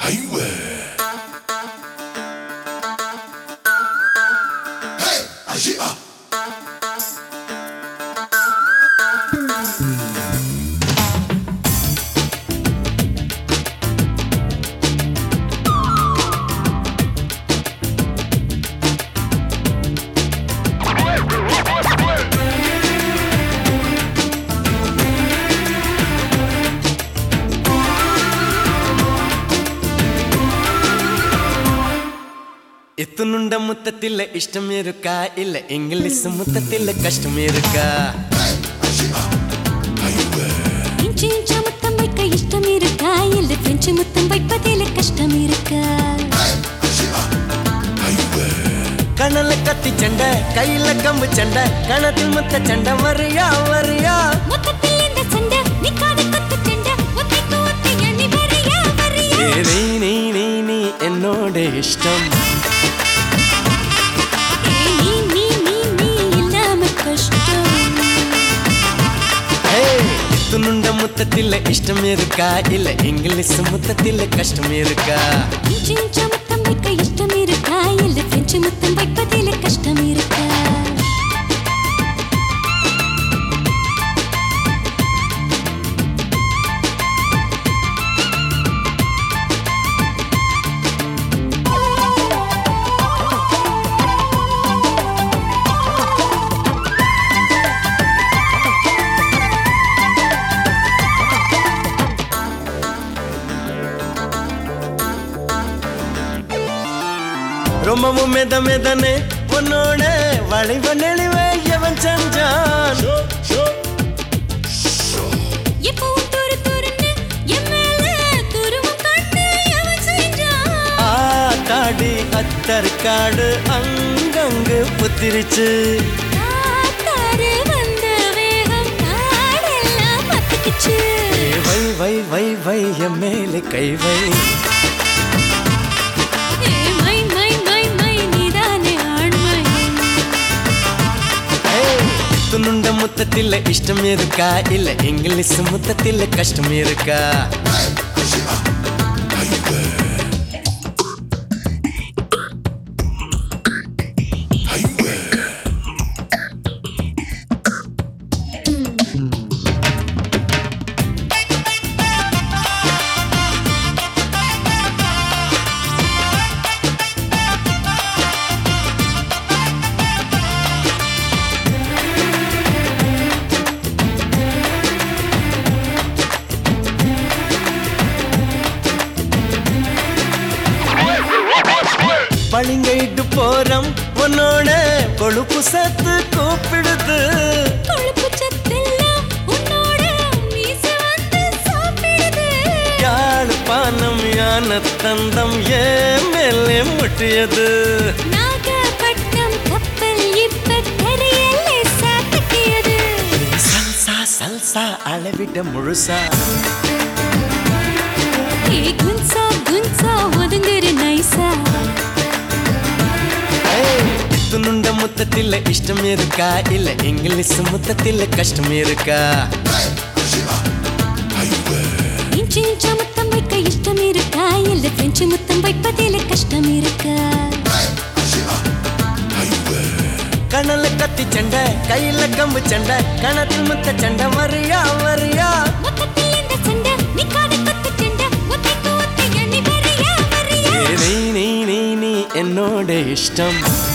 Highway. Hey, Ashia. ఎత్తునుండ ముత్తతిల్ల ఇష్టం ఎరుకా ఇల్ల English ముత్తతిల్ల కష్టం ఎరుకా இன்ச்சு இன்ச்சா முத்தம் வைக்க இஷ்டம் இருக்கா இல்ல பிரெஞ்சு முத்தம் வைப்பதில் கஷ்டம் இருக்கா கணல கத்தி சண்டை கையில கம்பு சண்டை கணத்தில் முத்த சண்டை வரியா வரியா மொத்தத்தில் இந்த சண்டை நிக்காத கொத்து சண்டை ஒத்தைக்கு ஒத்தைய நீ வரியா வரியா ஏ நீ நீ நீ நீ என்னோட இஷ்டம் ஏய், நீ நீ நீ நீ இல்லாம கஷ்டம் ఎత్తునుండ ముత్తతిల్ల ఇష్టం ఎరుకా ఇల్ల ఇంగ్లీష్ ముత్తతిల్ల కష్టం ఎరుకా இன்ச்சு இன்ச்சா முத்தம் வைக்க இஷ்டம் இருக்கா இல்ல பிரெஞ்சு முத்தம் வைப்பதில் கஷ்டம் இருக்கா ரொம்பவும் மெத மெதனே உன்னோட வளைவ நெளிவே எவன் செஞ்சான் எப்பவும் துரு துருன்னு என் மேல துருவம் கண்டு எவன் செஞ்சான் ஆத்தாடி அத்தற்காடு அங்கங்கு புத்திருச்சு காத்தாறு வந்த வேகம் காடெல்லாம் பத்துக்குச்சு. ஏ வை வை வை வை என் மேலே கை வை ஏ மை, மை, மை, மை, நீதானே ஆண்மை. துணுண்ட முத்தத்தில இஷ்டம் இருக்கா இல்ல இங்கிலீஷ் முத்தத்தில கஷ்டம் இருக்கா பளிங்கைட்டு போறோம் உன்னோட கொழுப்பு சத்து கூப்பிடுது கொழுப்பு சத்தெல்லாம் உன்னோட மீசை வந்து சாப்பிடுது. யாழ்ப்பாணம் யான தந்தம் ஏன் மேலே முட்டியது நாகப்பட்டினம் கப்பல் இப்ப கரையில் லேசா தட்டியது. சல்சா சல்சா அளவிட முழுசா ஏ குன்சா, குன்சா, ஒதுங்குற நைசா. துணுண்ட முத்தத்தில இஷ்டம் இருக்கா இல்ல இங்கிலீஷ் முத்தத்தில கஷ்டம் இருக்கா இன்ச்சு இன்ச்சா முத்தம் வைக்க இஷ்டம் இருக்கா இல்ல பிரெஞ்சு முத்தம் வைப்பதில் கஷ்டம் இருக்கா கணல கத்தி சண்டை கையில கம்பு சண்டை கணத்தில் முத்த சண்டை வரியா வரியா மொத்தத்தில் இந்த சண்டை நிக்காத கொத்து சண்டை ஒத்தைக்கு ஒத்தைய நீ வரியா வரியா ஏ நீ நீ நீ நீ என்னோட இஷ்டம்